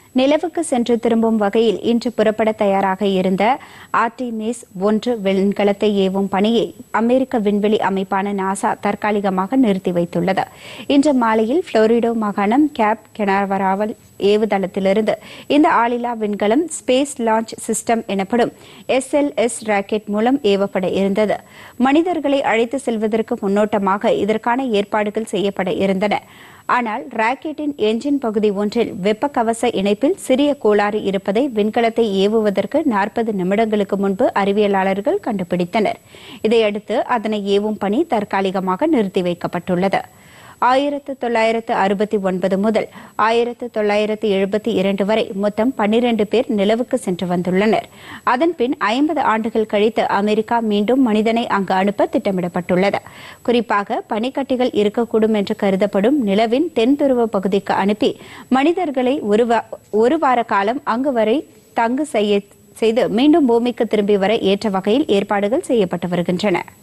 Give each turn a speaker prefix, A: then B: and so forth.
A: நிலவுக்கு சென்று திரும்பும் வகையில் இன்று புறப்பட தயாராக இருந்த ஆர்டிமிஸ் ஒன்று விண்கலத்தை ஏவும் பணியை அமெரிக்க விண்வெளி அமைப்பான நாசா தற்காலிகமாக நிறுத்தி வைத்துள்ளது இன்று மாலையில் புளோரிடோ மாகாணம் கேப் கெனாவராவல் ஏவுதளத்திலிருந்து இந்த ஆளில்லா விண்கலம் ஸ்பேஸ் லான்ச் சிஸ்டம் எனப்படும் எஸ்எல்எஸ் ராக்கெட் மூலம் ஏவப்பட இருந்தது மனிதர்களை அழைத்து செல்வதற்கு முன்னோட்டமாக இதற்கான ஏற்பாடுகள் செய்யப்பட இருந்தன ஆனால் ராக்கெட்டின் என்ஜின் பகுதி ஒன்றில் வெப்பக்கவச இணைப்பில் சிறிய கோளாறு இருப்பதை விண்கலத்தை ஏவுவதற்கு நாற்பது நிமிடங்களுக்கு முன்பு அறிவியலாளர்கள் கண்டுபிடித்தனர் இதையடுத்து அதனை ஏவும் பணி தற்காலிகமாக நிறுத்தி வைக்கப்பட்டுள்ளது ஆயிரத்து தொள்ளாயிரத்து அறுபத்தி ஒன்பது முதல் ஆயிரத்து தொள்ளாயிரத்து எழுபத்தி இரண்டு வரை மொத்தம் பன்னிரண்டு பேர் நிலவுக்கு சென்று வந்துள்ளனர் அதன்பின் ஐம்பது ஆண்டுகள் கழித்து அமெரிக்கா மீண்டும் மனிதனை அங்கு அனுப்ப திட்டமிடப்பட்டுள்ளது குறிப்பாக பனிக்கட்டிகள் இருக்கக்கூடும் என்று கருதப்படும் நிலவின் தென் துருவ பகுதிக்கு அனுப்பி மனிதர்களை ஒரு வா- ஒரு வார காலம் அங்கு வரை தங்கு செய்ய செய்து மீண்டும் பூமிக்கு திரும்பி வர ஏற்ற வகையில் ஏற்பாடுகள் செய்யப்பட்டு வருகின்றன